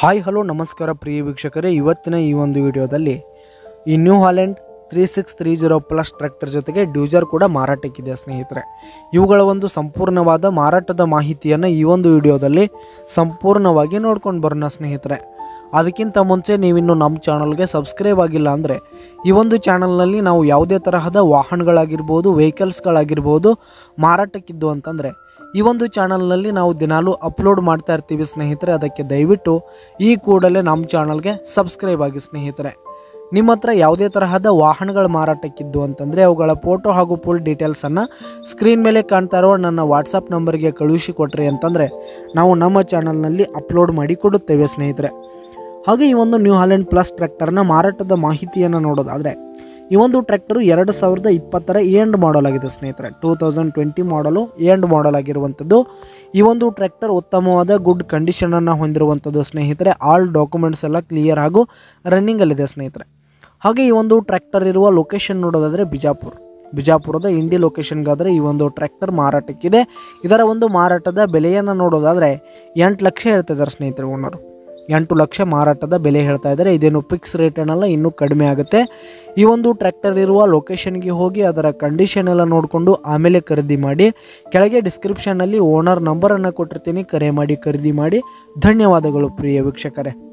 hi hello ನಮಸ್ಕಾರ ಪ್ರಿಯ ವೀಕ್ಷಕರೇ ಇವತ್ತಿನ ಈ ಒಂದು ವಿಡಿಯೋದಲ್ಲಿ ಈ New Holland three six three zero plus tractor ಜೊತೆಗೆ ಡ್ಯೂಜರ್ ಕೂಡ ಮಾರಾಟಕ್ಕಿದೆ ಸ್ನೇಹಿತರೆ ಇವುಗಳ ಒಂದು ಸಂಪೂರ್ಣವಾದ ಮಾರಾಟದ ಮಾಹಿತಿಯನ್ನು ಈ ಒಂದು ವಿಡಿಯೋದಲ್ಲಿ ಸಂಪೂರ್ಣವಾಗಿ ನೋಡ್ಕೊಂಡು ಬರೋಣ ಸ್ನೇಹಿತರೆ ಅದಕ್ಕಿಂತ ಮುಂಚೆ ನೀವಿನ್ನು ನಮ್ಮ ಚಾನಲ್ಗೆ ಸಬ್ಸ್ಕ್ರೈಬ್ ಆಗಿಲ್ಲ ಅಂದರೆ ಈ ಒಂದು ಚಾನಲ್ನಲ್ಲಿ ನಾವು ಯಾವುದೇ ತರಹದ ವಾಹನಗಳಾಗಿರ್ಬೋದು ವೆಹಿಕಲ್ಸ್ಗಳಾಗಿರ್ಬೋದು ಮಾರಾಟಕ್ಕಿದ್ದು ಅಂತಂದರೆ ಈ ಒಂದು ಚಾನಲ್ನಲ್ಲಿ ನಾವು ದಿನಾಲೂ ಅಪ್ಲೋಡ್ ಮಾಡ್ತಾ ಇರ್ತೀವಿ ಸ್ನೇಹಿತರೆ ಅದಕ್ಕೆ ದಯವಿಟ್ಟು ಈ ಕೂಡಲೇ ನಮ್ಮ ಚಾನಲ್ಗೆ ಸಬ್ಸ್ಕ್ರೈಬ್ ಆಗಿ ಸ್ನೇಹಿತರೆ ನಿಮ್ಮ ಹತ್ರ ಯಾವುದೇ ತರಹದ ವಾಹನಗಳ ಮಾರಾಟಕ್ಕಿದ್ದು ಅಂತಂದರೆ ಅವುಗಳ ಫೋಟೋ ಹಾಗೂ ಫುಲ್ ಡೀಟೇಲ್ಸನ್ನು ಸ್ಕ್ರೀನ್ ಮೇಲೆ ಕಾಣ್ತಾ ಇರೋ ನನ್ನ ವಾಟ್ಸಪ್ ನಂಬರ್ಗೆ ಕಳುಹಿಸಿ ಕೊಟ್ರಿ ಅಂತಂದರೆ ನಾವು ನಮ್ಮ ಚಾನಲ್ನಲ್ಲಿ ಅಪ್ಲೋಡ್ ಮಾಡಿ ಕೊಡುತ್ತೇವೆ ಸ್ನೇಹಿತರೆ ಹಾಗೆ ಈ ಒಂದು ನ್ಯೂ ಹಾಲೆಂಡ್ ಪ್ಲಸ್ ಟ್ರ್ಯಾಕ್ಟರ್ನ ಮಾರಾಟದ ಮಾಹಿತಿಯನ್ನು ನೋಡೋದಾದರೆ ಈ ಒಂದು ಟ್ರ್ಯಾಕ್ಟರು ಎರಡು ಸಾವಿರದ ಇಪ್ಪತ್ತರ ಎಂಡ್ ಮಾಡಲ್ ಆಗಿದೆ ಸ್ನೇಹಿತರೆ two thousand twenty model end model ಆಗಿರುವಂಥದ್ದು ಈ ಒಂದು ಟ್ರ್ಯಾಕ್ಟರ್ ಉತ್ತಮವಾದ ಗುಡ್ ಕಂಡೀಷನನ್ನು ಹೊಂದಿರುವಂಥದ್ದು ಸ್ನೇಹಿತರೆ ಆಲ್ ಡಾಕ್ಯುಮೆಂಟ್ಸ್ ಎಲ್ಲ ಕ್ಲಿಯರ್ ಹಾಗೂ ರನ್ನಿಂಗಲ್ಲಿದೆ ಸ್ನೇಹಿತರೆ ಹಾಗೆ ಈ ಒಂದು ಟ್ರ್ಯಾಕ್ಟರ್ ಇರುವ ಲೊಕೇಶನ್ ನೋಡೋದಾದರೆ ಬಿಜಾಪುರ ಬಿಜಾಪುರದ ಇಂಡಿ ಲೊಕೇಶನ್ಗಾದರೆ ಈ ಒಂದು ಟ್ರ್ಯಾಕ್ಟರ್ ಮಾರಾಟಕ್ಕಿದೆ ಇದರ ಒಂದು ಮಾರಾಟದ ಬೆಲೆಯನ್ನು ನೋಡೋದಾದರೆ ಎಂಟು ಲಕ್ಷ ಹೇಳ್ತಿದ್ದಾರೆ ಸ್ನೇಹಿತರೆ ಓನರು ಎಂಟು ಲಕ್ಷ ಮಾರಾಟದ ಬೆಲೆ ಹೇಳ್ತಾ ಇದ್ದಾರೆ ಇದೇನು ಫಿಕ್ಸ್ ರೇಟ್ ಏನಲ್ಲ ಇನ್ನೂ ಕಡಿಮೆ ಆಗುತ್ತೆ ಈ ಒಂದು ಟ್ರ್ಯಾಕ್ಟರ್ ಇರುವ ಲೊಕೇಶನ್ಗೆ ಹೋಗಿ ಅದರ ಕಂಡೀಷನ್ ಎಲ್ಲ ನೋಡಿಕೊಂಡು ಆಮೇಲೆ ಖರೀದಿ ಮಾಡಿ ಕೆಳಗೆ ಡಿಸ್ಕ್ರಿಪ್ಷನ್ನಲ್ಲಿ ಓನರ್ ನಂಬರನ್ನು ಕೊಟ್ಟಿರ್ತೀನಿ ಕರೆ ಮಾಡಿ ಖರೀದಿ ಮಾಡಿ ಧನ್ಯವಾದಗಳು ಪ್ರಿಯ ವೀಕ್ಷಕರೇ